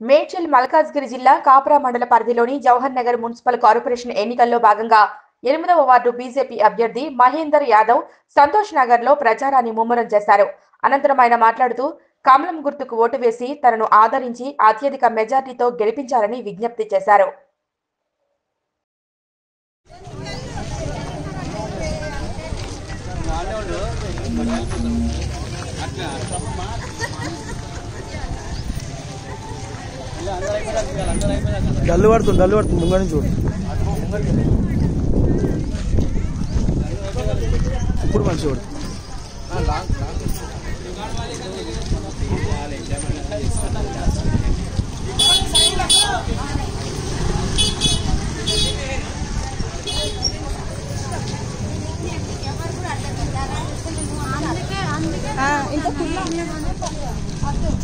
మేడ్చల్ మల్కాజ్గిరి జిల్లా కాపురా మండల పరిధిలోని జవహర్ నగర్ మున్సిపల్ కార్పొరేషన్ ఎన్నికల్లో భాగంగా ఎనిమిదవ వార్డు బీజేపీ అభ్యర్థి మహేందర్ యాదవ్ సంతోష్ నగర్ లో ప్రచారాన్ని ముమ్మరం చేశారు అనంతరం ఆయన మాట్లాడుతూ కమలం గుర్తుకు ఓటు వేసి తనను ఆదరించి అత్యధిక మెజార్టీతో గెలిపించాలని విజ్ఞప్తి చేశారు డల్లు పడుతుంది డల్లు పడుతుంది ముంగ నుంచి చూడు ఇప్పుడు మంచి చూడు ఇంకా